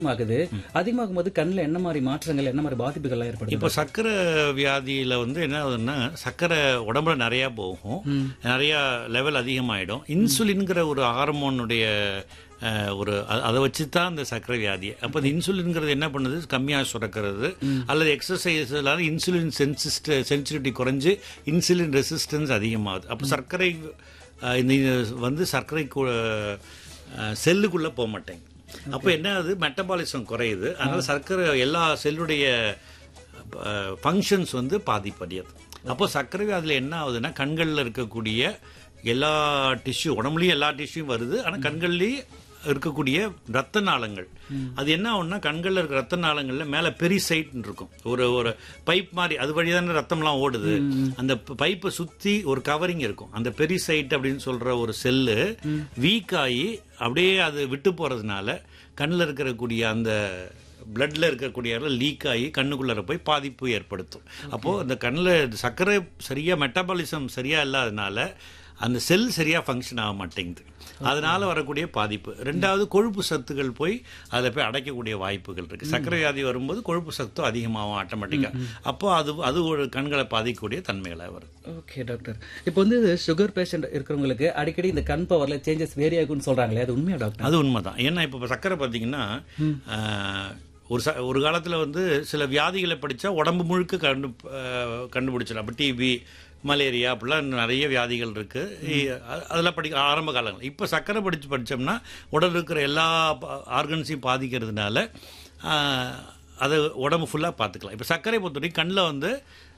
ஆகுது அதிகமாகும் போது கண்ணுல என்ன மாதிரி மாற்றங்கள் என்ன மாதிரி பாதிப்புகள் ஏற்படுது இப்போ சர்க்கரை வியாதியில வந்து என்ன ஆகுதுன்னா சர்க்கரை உடம்புல நிறைய போகும் நிறைய லெவல் அதிகமாயிடும் இன்சுலின்ங்கிற ஒரு ஹார்மோனுடைய அஹ், ஒரு அ- அதை வச்சு தான் இந்த சர்க்கரை வியாதி அப்போ இந்த இன்சுலின்ங்கிறது என்ன பண்ணுது கம்மியாக சுரக்கிறது அல்லது எக்ஸசைஸ்னால இன்சுலின் சென்சிஸ்ட சென்சிட்டிவிட்டி குறைஞ்சு இன்சுலின் ரெசிஸ்டன்ஸ் அதிகமாகுது அப்போ சர்க்கரை அஹ், இந்த வந்து சர்க்கரை செல்லுக்குள்ளே போக மாட்டேங்குது அப்போ என்ன ஆகுது மெட்டபாலிசம் குறையுது அதனால சர்க்கரை எல்லா செல்லுடைய ஃபங்க்ஷன்ஸ் வந்து பாதிப்படையுது அப்போ சர்க்கரை வியாதியில் என்ன ஆகுதுன்னா கண்களில் இருக்கக்கூடிய எல்லா டிஷ்யூ உடம்புலயும் எல்லா டிஷ்யூம் வருது ஆனால் கண்கள்லேயும் இருக்கக்கூடிய ரத்த நாளங்கள் அது என்ன ஆகும்னா கண்களில் இருக்க ரத்த நாளங்கள்ல மேலே பெரிசைட்னு இருக்கும் ஒரு ஒரு பைப் மாதிரி அது வழியா தானே ரத்தம்லாம் ஓடுது அந்த பைப்பை சுற்றி ஒரு கவரிங் இருக்கும் அந்த பெரிசைட் அப்படின்னு சொல்ற ஒரு செல்லு வீக் ஆகி அப்படியே அது விட்டு போறதுனால கண்ணில் இருக்கக்கூடிய அந்த பிளட்ல இருக்கக்கூடிய லீக் ஆகி கண்ணுக்குள்ளார போய் பாதிப்பு ஏற்படுத்தும் அப்போ அந்த கண்ணில் சர்க்கரை சரியா மெட்டபாலிசம் சரியா இல்லாதனால அந்த செல் சரியா ஃபங்க்ஷன் ஆக மாட்டேங்குது அதனால வரக்கூடிய பாதிப்பு ரெண்டாவது கொழுப்பு சத்துக்கள் போய் அதில் போய் அடைக்கக்கூடிய வாய்ப்புகள் இருக்கு சர்க்கரை வியாதி வரும்போது கொழுப்பு சத்தும் அதிகமாகும் ஆட்டோமேட்டிக்கா அப்போ அது அது ஒரு கண்களை பாதிக்கக்கூடிய தன்மைகளை வருது ஓகே டாக்டர் இப்போ வந்து சுகர் பேஷண்ட் இருக்கிறவங்களுக்கு அடிக்கடி இந்த கண் பவர்ல சேஞ்சஸ் வேரி ஆகும்னு சொல்றாங்களே அது உண்மையா டாக்டர் அது உண்மைதான் ஏன்னா இப்போ சர்க்கரை பார்த்தீங்கன்னா ஆஹ், ஒரு ச ஒரு காலத்தில் வந்து சில வியாதிகளை படித்தா உடம்பு முழுக்க கண்டு ஆஹ், கண்டுபிடிச்சிடலாம் இப்போ டிபி மலேரியா அப்படிலாம் நிறைய வியாதிகள் இருக்குது அதெல்லாம் படிக்க ஆரம்ப காலங்கள் இப்போ சர்க்கரை படித்து படித்தோம்னா உடல் இருக்கிற எல்லா ஆர்கன்ஸையும் பாதிக்கிறதுனால ஆஹ், அதை உடம்பு ஃபுல்லாக பார்த்துக்கலாம் இப்போ சர்க்கரை பொறுத்தவரைக்கும் கண்ணில் வந்து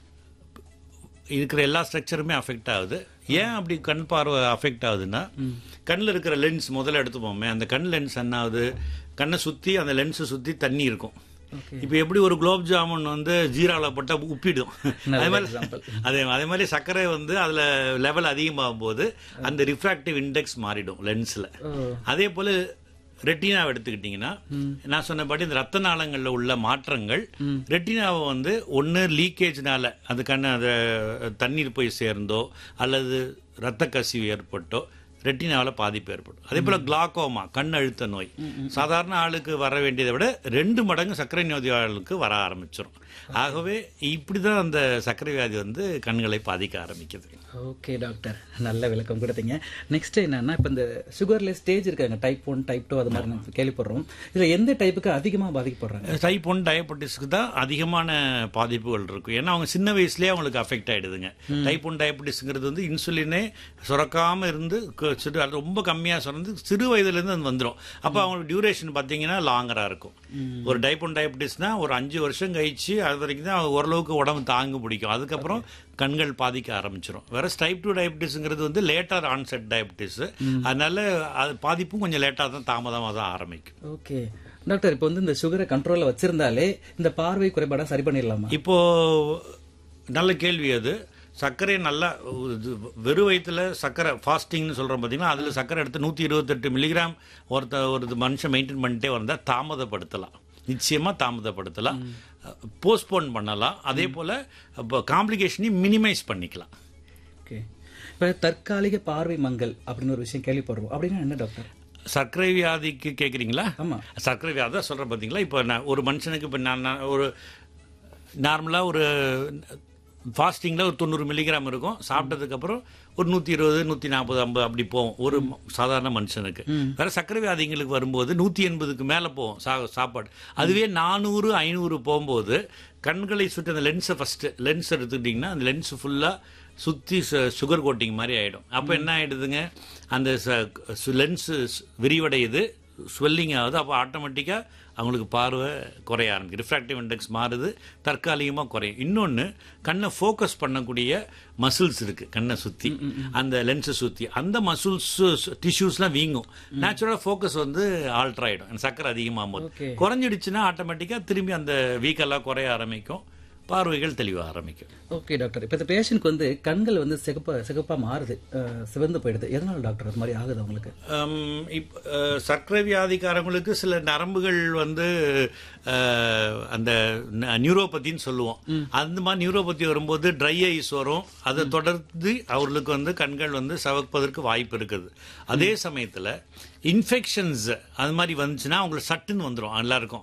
இருக்கிற எல்லா ஸ்ட்ரக்சருமே அஃபெக்ட் ஆகுது ஏன் அப்படி கண் பார்வை அஃபெக்ட் ஆகுதுன்னா கண்ணில் இருக்கிற லென்ஸ் முதல்ல எடுத்துப்போமே அந்த கண் லென்ஸ் என்ன ஆகுது கண்ணை சுற்றி அந்த லென்ஸை சுற்றி தண்ணி இருக்கும் இப்போ எப்படி ஒரு குலோப் ஜாமுன் வந்து ஜீரால போட்டா உப்பிடும் அதே மாதிரி அதே அதே மாதிரி சர்க்கரை வந்து அதுல லெவல் அதிகமாகும் போது அந்த ரிஃப்ராக்டிவ் இண்டெக்ஸ் மாறிடும் லென்ஸ்ல அதே போல ரெட்டினாவை எடுத்துக்கிட்டிங்கன்னா நான் சொன்னபடி இந்த ரத்த நாளங்கள்ல உள்ள மாற்றங்கள் ரெட்டினாவை வந்து ஒன்று லீக்கேஜ்னால அந்த கண்ணு அந்த தண்ணீர் போய் சேர்ந்தோ அல்லது ரத்த கசிவு ஏற்பட்டோ ரெட்டினாவில் பாதிப்பு ஏற்படும் அதே போல கிளாக்கோமா கண் அழுத்த நோய் சாதாரண ஆளுக்கு வர வேண்டியதை விட ரெண்டு மடங்கு சர்க்கரை நோயாளிகளுக்கு வர ஆரம்பிச்சிடும் ஆகவே இப்படிதான் அந்த சர்க்கரை வியாதி வந்து கண்களை பாதிக்க ஆரம்பிக்குது ஓகே டாக்டர் நல்ல விளக்கம் கொடுத்தீங்க நெக்ஸ்ட் என்னன்னா இப்போ இந்த சுகர்ல ஸ்டேஜ் இருக்காங்க டைப் ஒன் டைப் டூ அது மாதிரி நம்ம கேள்விப்படுறோம் இதுல எந்த டைப்புக்கு அதிகமா பாதிக்கப்படுறாங்க டைப் ஒன் டயபெட்டிஸ்க்கு தான் அதிகமான பாதிப்புகள் இருக்கும் ஏன்னா அவங்க சின்ன வயசுலயே அவங்களுக்கு அஃபெக்ட் ஆயிடுதுங்க டைப் ஒன் டயபெட்டிஸ்ங்கிறது வந்து இன்சுலினே சுரக்காம இருந்து க- சிறு அது ரொம்ப கம்மியா சுரந்து சிறு வயதுல இருந்து அது வந்துடும் அப்போ அவங்களுக்கு டியூரேஷன் பார்த்தீங்கன்னா லாங்கரா இருக்கும் ஒரு டைப் ஒன் டயபெட்டிஸ்னா ஒரு அஞ்சு வருஷம் கழிச்சு அது வரைக்கும் தான் ஓரளவுக்கு உடம்பு தாங்க பிடிக்கும் அதுக்கப்புறம் கண்கள் பாதிக்க ஆரம்பிச்சிடும் வேற டைப் டூ டயபெட்டிஸ்ங்கிறது வந்து லேட்டர் ஆன்செட் டயபெட்டிஸ் அதனால அது பாதிப்பும் கொஞ்சம் லேட்டாக தான் தாமதமாக தான் ஆரம்பிக்கும் ஓகே டாக்டர் இப்போ வந்து இந்த சுகரை கண்ட்ரோல்ல வச்சிருந்தாலே இந்த பார்வை குறைபாடை சரி பண்ணிடலாமா இப்போ நல்ல கேள்வி அது சர்க்கரை நல்லா இது வெறும் வயிற்றுல சர்க்கரை ஃபாஸ்டிங்னு சொல்கிறோம் பார்த்தீங்கன்னா அதில் சர்க்கரை எடுத்து நூற்றி இருபத்தெட்டு மில்லிகிராம் ஒருத்த ஒரு மனுஷன் மெயின்டைன் பண்ணிட்டே வந்தால் தாமதப்படுத்தலாம் நிச்சயமாக தாமதப்படுத்தலாம் போஸ்ட்போன் பண்ணலாம் அதே போல் இப்போ காம்ப்ளிகேஷனையும் மினிமைஸ் பண்ணிக்கலாம் ஓகே இப்போ தற்காலிக பார்வை மங்கல் அப்படின்னு ஒரு விஷயம் கேள்விப்படுறோம் அப்படின்னா என்ன டாக்டர் சர்க்கரை வியாதிக்கு கேட்குறீங்களா ஆமா சர்க்கரை வியாதி தான் சொல்கிறேன் பார்த்தீங்களா இப்போ நான் ஒரு மனுஷனுக்கு இப்போ நான் நான் ஒரு நார்மலாக ஒரு ஃபாஸ்டிங்கில் ஒரு தொண்ணூறு மில்லிகிராம் இருக்கும் சாப்பிட்டதுக்கப்புறம் ஒரு நூற்றி இருபது நூற்றி நாற்பது ஐம்பது அப்படி போகும் ஒரு ம- சாதாரண மனுஷனுக்கு வேற சர்க்கரை வியாதிங்களுக்கு வரும்போது நூற்றி எண்பதுக்கு மேலே போகும் சா சாப்பாடு அதுவே நானூறு ஐநூறு போகும்போது கண்களை சுற்றி அந்த லென்ஸை ஃபஸ்ட்டு லென்ஸ் எடுத்துக்கிட்டிங்கன்னா அந்த லென்ஸ் ஃபுல்லாக சுற்றி சுகர் கோட்டிங் மாதிரி ஆகிடும் அப்போ என்ன ஆகிடுதுங்க அந்த லென்ஸு விரிவடையுது ஸ்வெல்லிங் ஆகுது அப்போ ஆட்டோமேட்டிக்காக அவங்களுக்கு பார்வை குறைய ஆரம்பிக்கும் ரிஃப்ராக்டிவ் இண்டெக்ஸ் மாறுது தற்காலிகமாக குறையும் இன்னொன்று கண்ணை ஃபோக்கஸ் பண்ணக்கூடிய மசில்ஸ் இருக்குது கண்ணை சுற்றி அந்த லென்ஸை சுற்றி அந்த மசில்ஸ் டிஷ்யூஸ்லாம் வீங்கும் நேச்சுரலாக ஃபோக்கஸ் வந்து ஆல்ட்ரு ஆகிடும் சக்கரை அதிகமாகும் போது Okay. குறைஞ்சிடுச்சுன்னா ஆட்டோமேட்டிக்காக திரும்பி அந்த வீக்கெல்லாம் குறைய ஆரம்பிக்கும் பார்வைகள் தெளிவாக ஆரம்பிக்கும் ஓகே டாக்டர் இப்போ இந்த பேஷண்ட்க்கு வந்து கண்கள் வந்து சிகப்பா சிகப்பா மாறுது அஹ், சிவந்து போயிடுது எதனால டாக்டர் அது மாதிரி ஆகுது அவங்களுக்கு ஹம், இப் அஹ், சர்க்கரை வியாதிக்காரங்களுக்கு சில நரம்புகள் வந்து அஹ், அந்த நியூரோபதின்னு சொல்லுவோம் அந்த மாதிரி நியூரோபதி வரும்போது ட்ரை ஐஸ் வரும் அதை தொடர்ந்து அவர்களுக்கு வந்து கண்கள் வந்து சவப்பதற்கு வாய்ப்பு இருக்குது அதே சமயத்தில் இன்ஃபெக்ஷன்ஸ் அது மாதிரி வந்துச்சுன்னா அவங்களுக்கு சட்டுன்னு வந்துடும் எல்லாருக்கும்